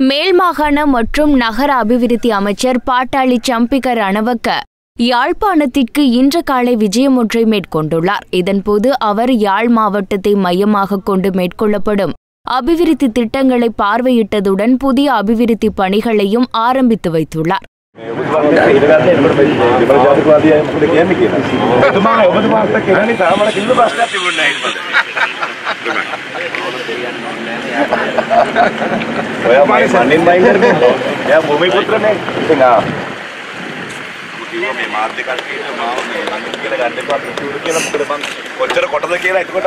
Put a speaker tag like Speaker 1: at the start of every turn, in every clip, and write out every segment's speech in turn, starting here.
Speaker 1: மேல் மாகாண மற்றும் நகர அபிவிருத்தி அமைச்சர் பாட்டாளி சம்பிக்க ரணவக்க யாழ்ப்பாணத்திற்கு இன்று காலை விஜயம் ஒன்றை மேற்கொண்டுள்ளார் இதன்போது அவர் யாழ் மாவட்டத்தை மையமாக கொண்டு மேற்கொள்ளப்படும் அபிவிருத்தி திட்டங்களை பார்வையிட்டதுடன் புதிய அபிவிருத்தி பணிகளையும் ஆரம்பித்து வைத்துள்ளார்
Speaker 2: ජාතිකවාදී මොකද කියන්නේ කියලා. ඔබතුමා ඔබතුමාට කියන නිසා මට කිසිදු ප්‍රශ්නයක් තිබුණේ නැහැ ඔයා මගේ මන්නින් බයින් කරන්නේ. එයා භූමි පුත්‍රනේ. ඉතින් ආ කිව්වා මේ මාධ්‍ය කට්ටියට මාව මේ ළඟින් කියලා ගන්න එපා පිටුර කියලා මොකද මං කොච්චර කොටද කියලා එතකොට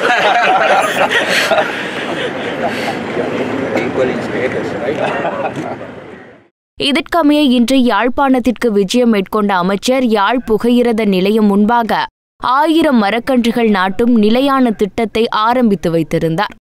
Speaker 1: இதற்கமைய இன்று யாழ்ப்பாணத்திற்கு விஜயம் மேற்கொண்ட அமைச்சர் யாழ் புகையிரத நிலையம் முன்பாக ஆயிரம் மரக்கன்றுகள் நாட்டும் நிலையான திட்டத்தை ஆரம்பித்து வைத்திருந்தார்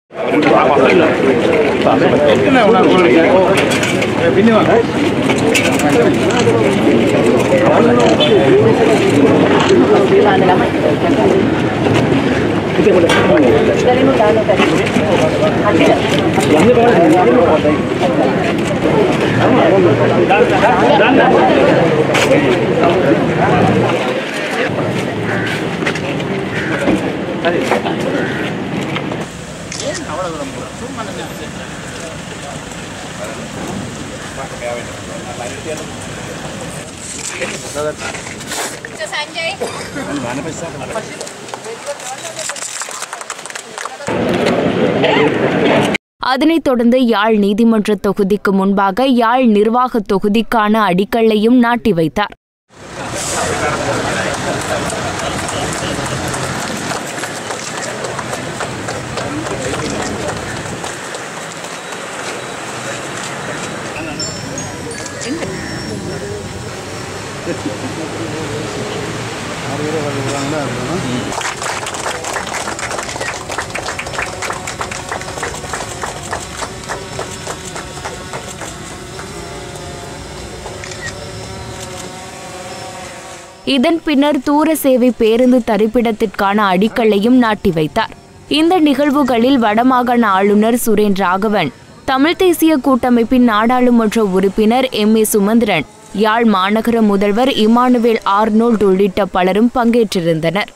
Speaker 1: அதனைத் தொடர்ந்து யாழ் நீதிமன்ற தொகுதிக்கு முன்பாக யாழ் நிர்வாக தொகுதிக்கான அடிக்கல்லையும் நாட்டி வைத்தார் இதன் பின்னர் தூர சேவை பேருந்து தரிப்பிடத்திற்கான அடிக்கல்லையும் நாட்டி வைத்தார் இந்த நிகழ்வுகளில் வடமாகாண ஆளுநர் சுரேன் ராகவன் தமிழ் தேசிய கூட்டமைப்பின் நாடாளுமன்ற உறுப்பினர் எம் ஏ சுமந்திரன் யாழ் மாநகர முதல்வர் இமானுவேல் ஆர்னோல்ட் உள்ளிட்ட பலரும் பங்கேற்றிருந்தனர்